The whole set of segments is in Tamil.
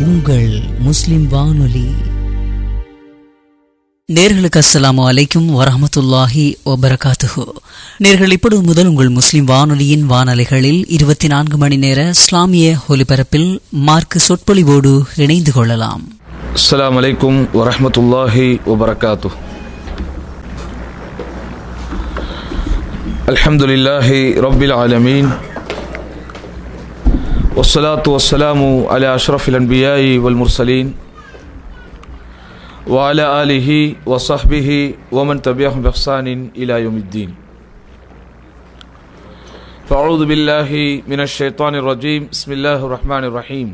உங்கள் முஸ்லிம் வானொலி நேர்களுக்கு அஸ்ஸலாமு அலைக்கும் வரஹமத்துல்லாஹி வபரகாத்துஹு நேர்கள் இப்பொழுது முதல் உங்கள் முஸ்லிம் வானொலியின் வானொலிகளில் இருபத்தி நான்கு மணி நேர இஸ்லாமிய ஒலிபரப்பில் மார்க் சொற்பொழிவோடு இணைந்து கொள்ளலாம் السلام عليكم ورحمة الله وبركاته الحمد لله رب العالمين والصلاة والسلام على أشرف الأنبياء والمرسلين وعلى آله وصحبه ومن تبعهم بإحسان إلى يوم الدين فأعوذ بالله من الشيطان الرجيم بسم الله الرحمن الرحيم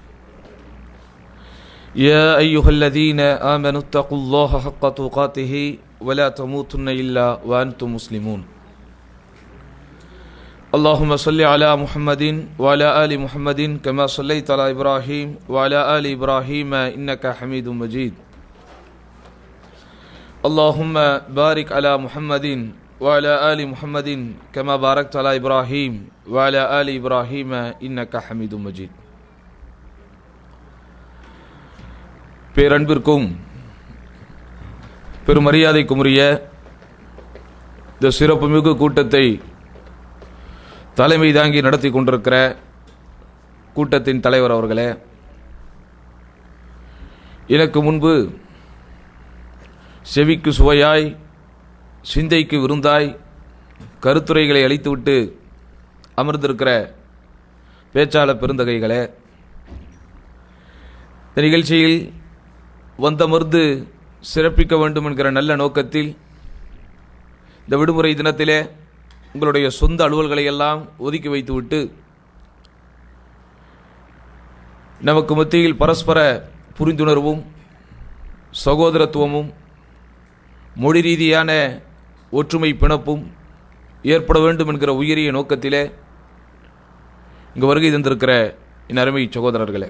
يا أيها الذين آمنوا اتقوا الله حق تقاته ولا تموتن إلا وأنتم مسلمون اللهم صل على محمد وعلى آل محمد كما صليت على إبراهيم وعلى آل إبراهيم إنك حميد مجيد اللهم بارك على محمد وعلى آل محمد كما باركت على إبراهيم وعلى آل إبراهيم إنك حميد مجيد பேரன்பிற்கும் பெருமரியாதைக்கும் உரிய இந்த சிறப்புமிகு கூட்டத்தை தலைமை தாங்கி நடத்தி கொண்டிருக்கிற கூட்டத்தின் தலைவர் அவர்களே எனக்கு முன்பு செவிக்கு சுவையாய் சிந்தைக்கு விருந்தாய் கருத்துரைகளை அளித்துவிட்டு அமர்ந்திருக்கிற பேச்சாளர் பெருந்தகைகளே இந்த நிகழ்ச்சியில் வந்தமர்ந்து சிறப்பிக்க வேண்டும் என்கிற நல்ல நோக்கத்தில் இந்த விடுமுறை தினத்திலே உங்களுடைய சொந்த அலுவல்களை எல்லாம் ஒதுக்கி வைத்துவிட்டு நமக்கு மத்தியில் பரஸ்பர புரிந்துணர்வும் சகோதரத்துவமும் மொழி ரீதியான ஒற்றுமை பிணப்பும் ஏற்பட வேண்டும் என்கிற உயரிய நோக்கத்திலே இங்கு வருகை தந்திருக்கிற என் அருமை சகோதரர்களே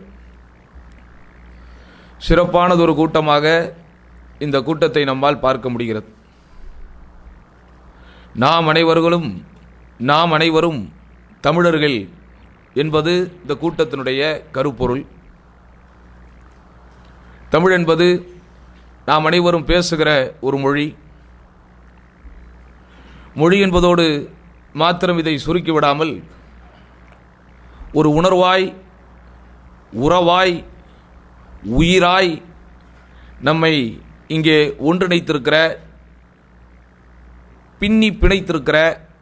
சிறப்பானதொரு கூட்டமாக இந்த கூட்டத்தை நம்மால் பார்க்க முடிகிறது நாம் அனைவர்களும் நாம் அனைவரும் தமிழர்கள் என்பது இந்த கூட்டத்தினுடைய கருப்பொருள் தமிழ் என்பது நாம் அனைவரும் பேசுகிற ஒரு மொழி மொழி என்பதோடு மாத்திரம் இதை சுருக்கிவிடாமல் ஒரு உணர்வாய் உறவாய் உயிராய் நம்மை இங்கே ஒன்றிணைத்திருக்கிற பின்னி பிணைத்திருக்கிற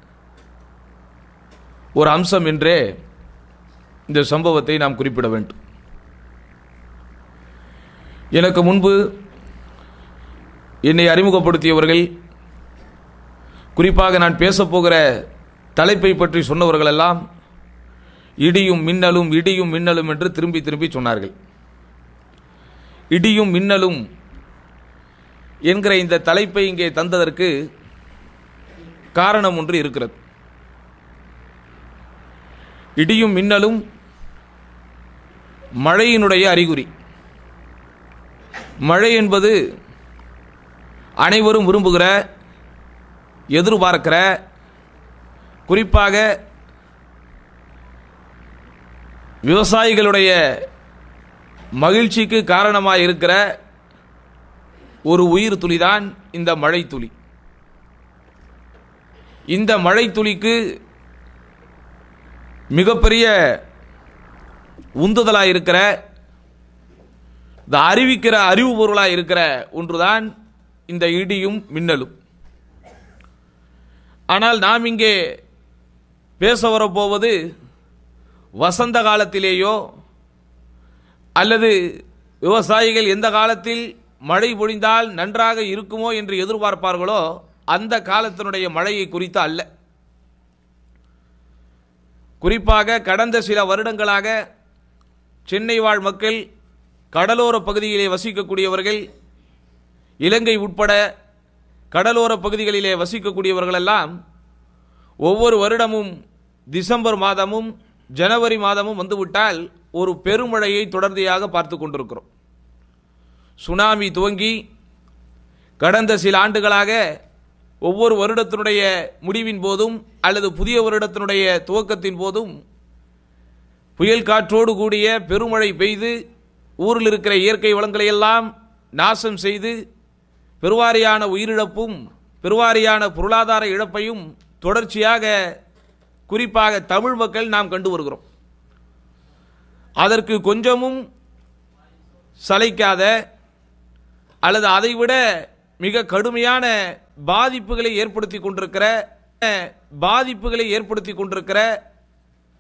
ஒரு அம்சம் என்றே இந்த சம்பவத்தை நாம் குறிப்பிட வேண்டும் எனக்கு முன்பு என்னை அறிமுகப்படுத்தியவர்கள் குறிப்பாக நான் பேசப்போகிற தலைப்பை பற்றி சொன்னவர்கள் எல்லாம் இடியும் மின்னலும் இடியும் மின்னலும் என்று திரும்பி திரும்பி சொன்னார்கள் இடியும் மின்னலும் என்கிற இந்த தலைப்பை இங்கே தந்ததற்கு காரணம் ஒன்று இருக்கிறது இடியும் மின்னலும் மழையினுடைய அறிகுறி மழை என்பது அனைவரும் விரும்புகிற எதிர்பார்க்கிற குறிப்பாக விவசாயிகளுடைய மகிழ்ச்சிக்கு காரணமாக இருக்கிற ஒரு உயிர் துளிதான் இந்த மழை துளி இந்த மழை துளிக்கு மிகப்பெரிய உந்துதலாக இருக்கிற இந்த அறிவிக்கிற அறிவு பொருளாக இருக்கிற ஒன்றுதான் இந்த இடியும் மின்னலும் ஆனால் நாம் இங்கே பேச வரப்போவது வசந்த காலத்திலேயோ அல்லது விவசாயிகள் எந்த காலத்தில் மழை பொழிந்தால் நன்றாக இருக்குமோ என்று எதிர்பார்ப்பார்களோ அந்த காலத்தினுடைய மழையை குறித்து அல்ல குறிப்பாக கடந்த சில வருடங்களாக சென்னை வாழ் மக்கள் கடலோர பகுதியிலே வசிக்கக்கூடியவர்கள் இலங்கை உட்பட கடலோர பகுதிகளிலே வசிக்கக்கூடியவர்களெல்லாம் ஒவ்வொரு வருடமும் டிசம்பர் மாதமும் ஜனவரி மாதமும் வந்துவிட்டால் ஒரு பெருமழையை தொடர்ந்தியாக பார்த்து கொண்டிருக்கிறோம் சுனாமி துவங்கி கடந்த சில ஆண்டுகளாக ஒவ்வொரு வருடத்தினுடைய முடிவின் போதும் அல்லது புதிய வருடத்தினுடைய துவக்கத்தின் போதும் புயல் காற்றோடு கூடிய பெருமழை பெய்து ஊரில் இருக்கிற இயற்கை வளங்களை எல்லாம் நாசம் செய்து பெருவாரியான உயிரிழப்பும் பெருவாரியான பொருளாதார இழப்பையும் தொடர்ச்சியாக குறிப்பாக தமிழ் மக்கள் நாம் கண்டு வருகிறோம் அதற்கு கொஞ்சமும் சளைக்காத அல்லது அதைவிட மிக கடுமையான பாதிப்புகளை ஏற்படுத்தி கொண்டிருக்கிற பாதிப்புகளை ஏற்படுத்தி கொண்டிருக்கிற